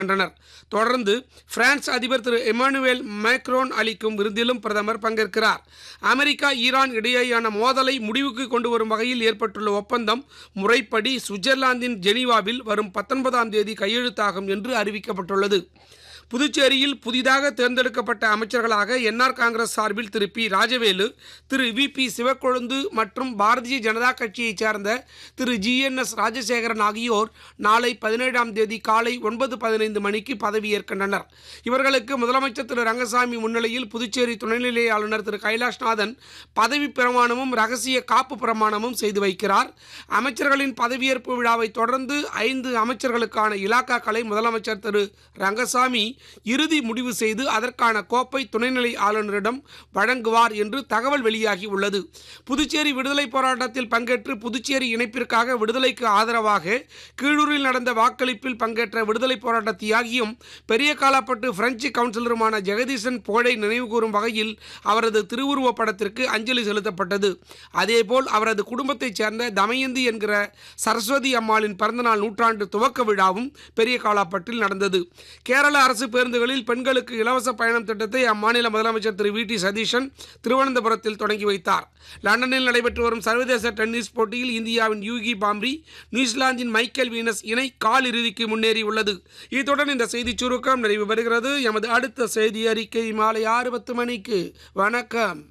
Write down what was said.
என்றனர் தொடர்ந்து பிரான்ஸ் அதிபர் திரு எமானுவேல் மேக்ரோன் அளிக்கும் விருந்திலும் பிரதமர் பங்கேற்கிறார் அமெரிக்கா ஈரான் இடையேயான மோதலை முடிவுக்கு கொண்டு வரும் வகையில் ஏற்பட்டுள்ள ஒப்பந்தம் முறைப்படி சுவிட்சர்லாந்தின் ஜெனீவாவில் வரும் பத்தொன்பதாம் தேதி கையெழுத்தாகும் என்று அறிவிக்கப்பட்டுள்ளது புதுச்சேரியில் புதிதாக தேர்ந்தெடுக்கப்பட்ட அமைச்சர்களாக என்ஆர் காங்கிரஸ் சார்பில் திரு பி ராஜவேலு திரு வி பி சிவக்கொழுந்து மற்றும் பாரதிய ஜனதா கட்சியைச் சேர்ந்த திரு ஜி என் எஸ் ராஜசேகரன் ஆகியோர் நாளை பதினேழாம் தேதி காலை ஒன்பது பதினைந்து மணிக்கு பதவியேற்கின்றனர் இவர்களுக்கு முதலமைச்சர் திரு ரங்கசாமி முன்னிலையில் புதுச்சேரி துணைநிலை ஆளுநர் திரு கைலாஷ்நாதன் பதவி பிரமாணமும் ரகசிய காப்பு பிரமாணமும் செய்து வைக்கிறார் அமைச்சர்களின் பதவியேற்பு விழாவை தொடர்ந்து ஐந்து அமைச்சர்களுக்கான இலாக்காக்களை முதலமைச்சர் திரு ரங்கசாமி இறுதி முடிவு செய்து அதற்கான கோப்பை துணைநிலை ஆளுநரிடம் வழங்குவார் என்று தகவல் வெளியாகி உள்ளது புதுச்சேரி விடுதலை போராட்டத்தில் பங்கேற்று புதுச்சேரி இணைப்பிற்காக விடுதலைக்கு ஆதரவாக கீழூரில் நடந்த வாக்களிப்பில் பங்கேற்ற விடுதலை போராட்ட தியாகியும் பெரிய காலாப்பட்டு பிரெஞ்சு கவுன்சிலருமான ஜெகதீசன் புகழை நினைவுகூரும் வகையில் அவரது திருவுருவப் படத்திற்கு அஞ்சலி செலுத்தப்பட்டது அதேபோல் அவரது குடும்பத்தைச் சேர்ந்த தமயந்தி என்கிற சரஸ்வதி அம்மாளின் பிறந்தநாள் நூற்றாண்டு துவக்க விழாவும் பெரிய காலாப்பட்டில் நடந்தது கேரள அரசு பேருந்துகளில் பெண்களுக்கு இலவச பயணம் திட்டத்தை அம்மாநில முதலமைச்சர் திரு வி டி சதீஷன் திருவனந்தபுரத்தில் தொடங்கி வைத்தார் லண்டனில் நடைபெற்று வரும் சர்வதேச டென்னிஸ் போட்டியில் இந்தியாவின் யூகி பாம்ரி நியூசிலாந்தின் மைக்கேல் வீனஸ் இணை கால் இறுதிக்கு முன்னேறியுள்ளது இத்துடன் இந்த செய்திச் சுருக்கம் நிறைவு பெறுகிறது எமது அடுத்த செய்தி அறிக்கை மாலை ஆறு பத்து மணிக்கு வணக்கம்